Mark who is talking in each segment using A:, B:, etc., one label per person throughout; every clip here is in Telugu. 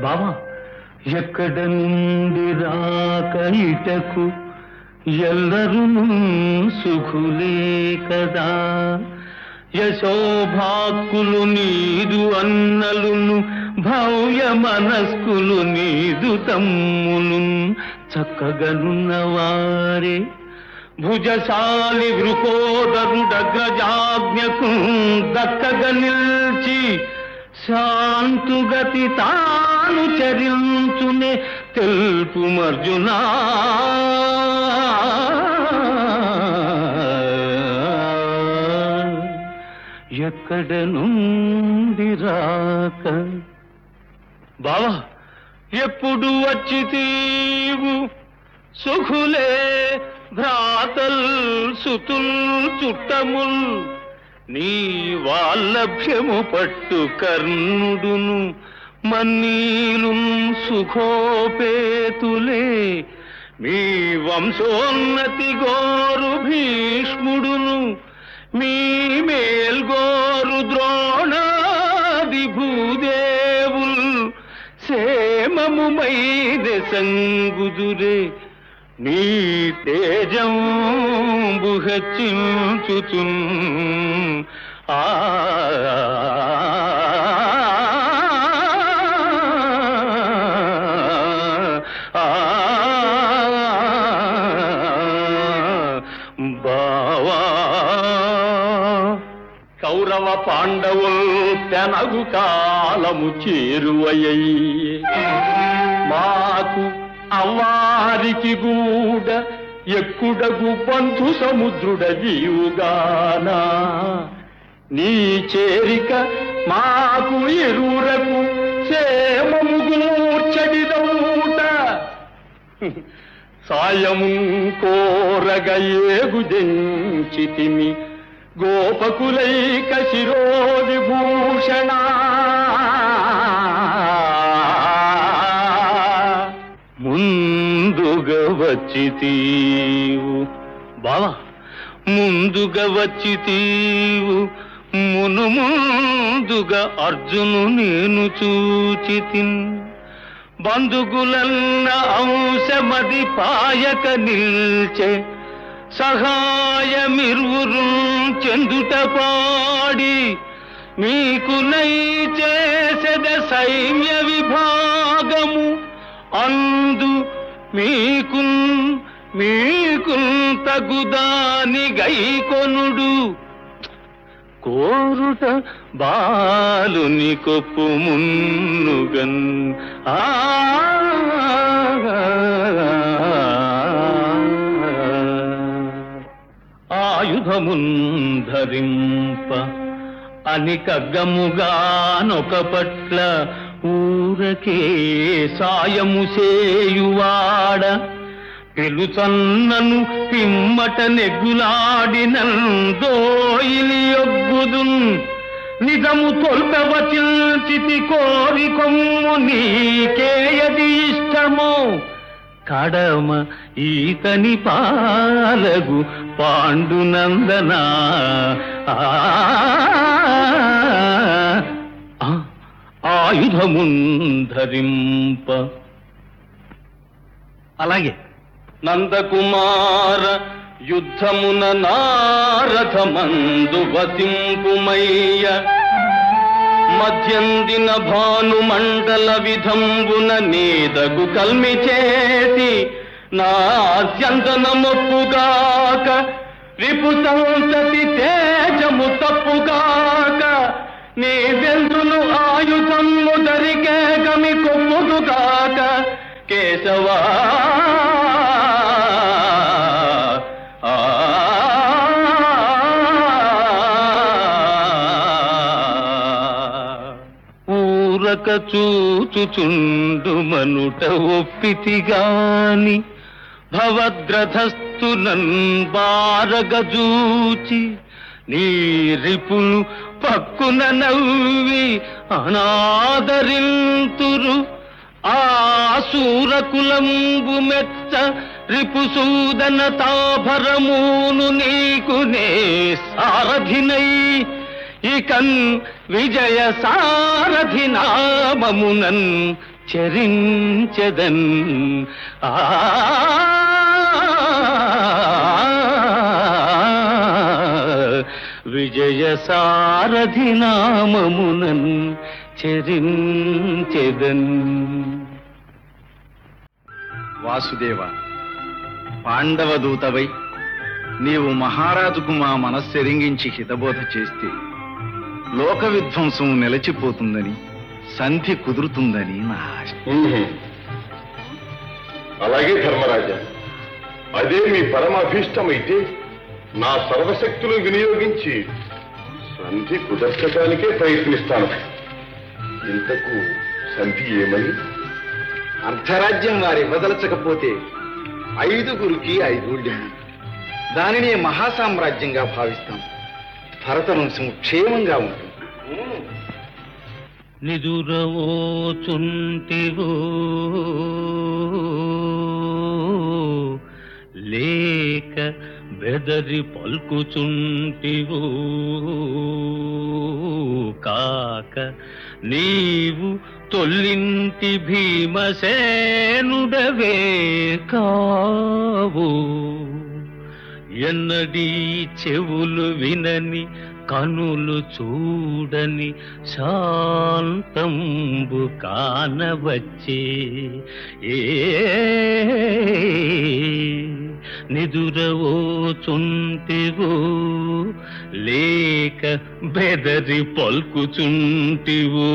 A: బావా ఎక్కడ నుండి రాక ఇటకు ఎల్లరూ సుఖులే కదా యశోభాక్కులు నీదు అన్నలును భవ్య మనస్కులు నీదు తమ్ములు చక్కగనున్నవారే భుజశాలి వృకోదరుడగ్రజాజ్ఞకు దక్కగ నిల్చి శాంతుగతి తాను చరించునే తెలుపు మర్జునా ఎక్కడ నుండి రాక బావా ఎప్పుడు వచ్చి తీవు సుఖులే భ్రాతల్ సుతుల్ చుట్టముల్ నీ వాల్లభ్యము పట్టు కర్ణుడును మన్నీలు సుఖోపేతులే మీ వంశోన్నతి గోరు భీష్ముడును మీ మేల్గోరు ద్రోణాది భూదేవుల్ సేమముమై సంగుదురే నీ తేజం బుహచించుచున్ ఆ బావా కౌరవ పాండవుల్ తెనగు కాలము చేరువయ్యే మాకు అవ్వారికి గూడ ఎక్కుడగు బంధు సముద్రుడ వీవుగానా నీ చేరిక మాకు ఎరువురకు క్షేమము గూర్చడిదౌట సాయము కోరగ ఏగుదెంచితిమి గోపకులైక శిరోవిభూషణ ముందుగా వచ్చి తీవు బావా ముందుగా వచ్చి తీవు మును ముందుగా అర్జును నేను చూచితిన్ బంధుగులన్న అంశమది పాయక నిల్చే సహాయమిరువురు చెందుట పాడి మీకు నై చేసెద సైన్య విభాగము అందు మీకు మీకు తగుదాని గైకొనుడు కోరుట బాలుని కొప్పు మున్నుగన్ ఆ ఆయుధమున్ ధరింప అని కగ్గముగానొక పట్ల ఊరకే సాయము సేయువాడ పిలుచన్నను పిమ్మట నెగ్గులాడినందోయిలి యొగ్గుదున్ నిజము తొల్పవచిల్చితి కోరి కొమ్ము నీకేయది ఇష్టమో కడమ ఈతని పాలగు పాండునందనా ఆ, ఆ, ఆయుధమున్ ధరింప అలాగే నందకుమార యుద్ధమున నారథమందు వసింపుమయ్య మధ్యందిన భాను మండల విధంబున నీదగు కల్మి చేసి నా చందనమొప్పుగాక రిపు సంతతి తేజము తప్పుగాక నీ వెందును ఆయుధము దరికే గమి కొమ్ముదుగాక కేశవా ఆ ఊరక చూచుచుండు మనుట ఒప్పితిగాని భవద్రథస్థునన్ బారగజూచి నీ రిపులు పక్కున నవ్వి అనాదరింతురు ఆ సూరకులంబు మెచ్చ రిపుసూదన తాభరమును నీకు నే సారథినై ఇకన్ విజయ సారథి నామమునన్ చరించదన్ ఆ విజయ సారథి నామమునన్ చరించెదన్
B: వాసుదేవ పాండవ దూతవై నీవు మహారాజుకు మా మనస్సెరింగించి హితబోధ చేస్తే లోక విధ్వంసం నిలచిపోతుందని సంధి కుదురుతుందని నా ఆశ
C: అలాగే ధర్మరాజా అదే మీ పరమాభీష్టమైతే నా సర్వశక్తులు వినియోగించి సంధి కుదర్చడానికే ప్రయత్నిస్తాను ఇంతకు సంధి ఏమని
B: అర్ధరాజ్యం వారి వదలచకపోతే ఐదుగురికి ఐదుళ్యం దానినే మహాసామ్రాజ్యంగా భావిస్తాం భరతవంశం క్షేమంగా ఉంటుంది
A: నిదురవోచుంటివో లేక బెదరి పల్కుచుంటివో కాక నీవు తొల్లింటి భీమసేనుడవే కావు ఎన్నడీ చెవులు వినని కనులు చూడని శాంతంబు కానవచ్చే ఏ నిదురవోచుంటివో లేక బెదరి పల్కుచుంటివో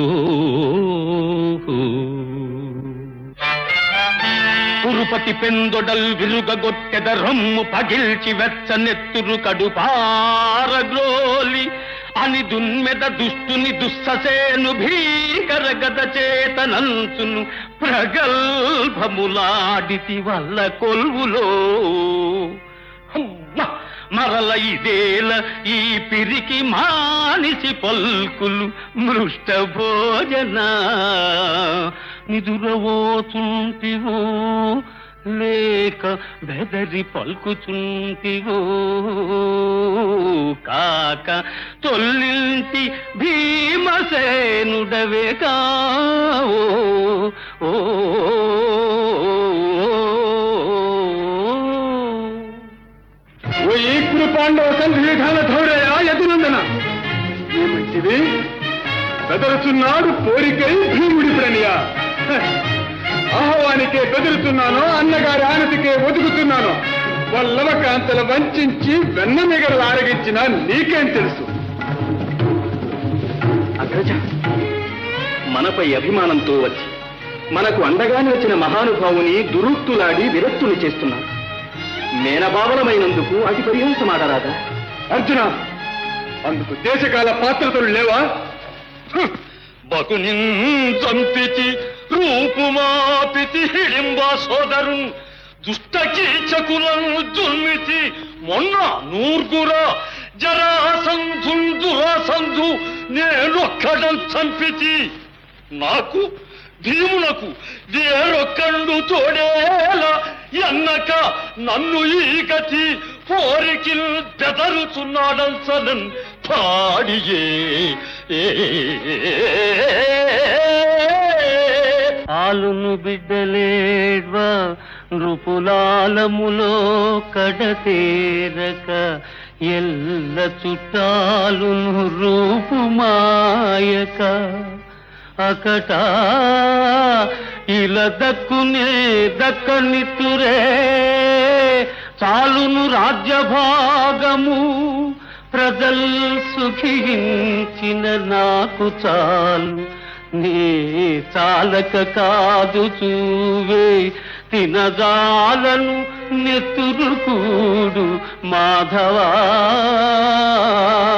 A: కురుపతి పెందొడల్ విరుగగొట్టెద రొమ్ము పగిల్చి వెచ్చ నెత్తురు కడుపారగ్రోలి అని దున్మెద దుష్టుని దుస్ససేను భీకర గద చేతనంచును ప్రగల్భములాడితి వల్ల కొల్వులో హమ్మ! మరల ఇదేల ఈ పిరికి మానిసి పల్కులు మృష్ట భోజన నిదురవోచుంటివో లేక బెదరి పలుకుచుంటివో కాక తొల్లింటి భీమసేనుడవే కావో ఓ
C: ఓ ఈకుడు పాండవ సంధి విధాన ధౌరయ యదునందన ఏమంటిది బెదరుచున్నాడు పోరికై భీముడి ప్రణియ ఆహ్వానికే బెదురుతున్నానో అన్నగారి ఆనతికే ఒదుగుతున్నానో వల్లవ కాంతల వంచి వెన్న మిగడలు ఆరగించిన నీకేం తెలుసు
A: అగ్రజ మనపై అభిమానంతో వచ్చి మనకు అండగా నిలిచిన మహానుభావుని దురుక్తులాడి విరక్తుని చేస్తున్నారు మేనభావనమైనందుకు అతి పరిహంసమాడరాదా
C: అర్జున అందుకు దేశకాల పాత్రతలు లేవా
A: బకుని చంపితి రూపుమాపితి హిడింబా సోదరున్ దుష్ట కీచకులను దుర్మితి మొన్న నూర్గురా జరాసంధు దురాసంధు నేనొక్కడం చంపితి నాకు భీమునకు వేరొక్కడు తోడేలా ఎన్నక నన్ను ఈ గతి పోరికిల్ బెదరుచున్నాడల్సనన్ పాడియే ఆలును బిడ్డలేడ్వా నృపులాలములో కడతేరక ఎల్ల చుట్టాలును రూపుమాయక అకట ఇలా దక్కునే దక్కనితురే చాలును రాజ్యభాగము ప్రజల్ సుఖించిన నాకు చాలు నీ చాలక కాదు చూవే తినజాలను నెత్తురు కూడు మాధవా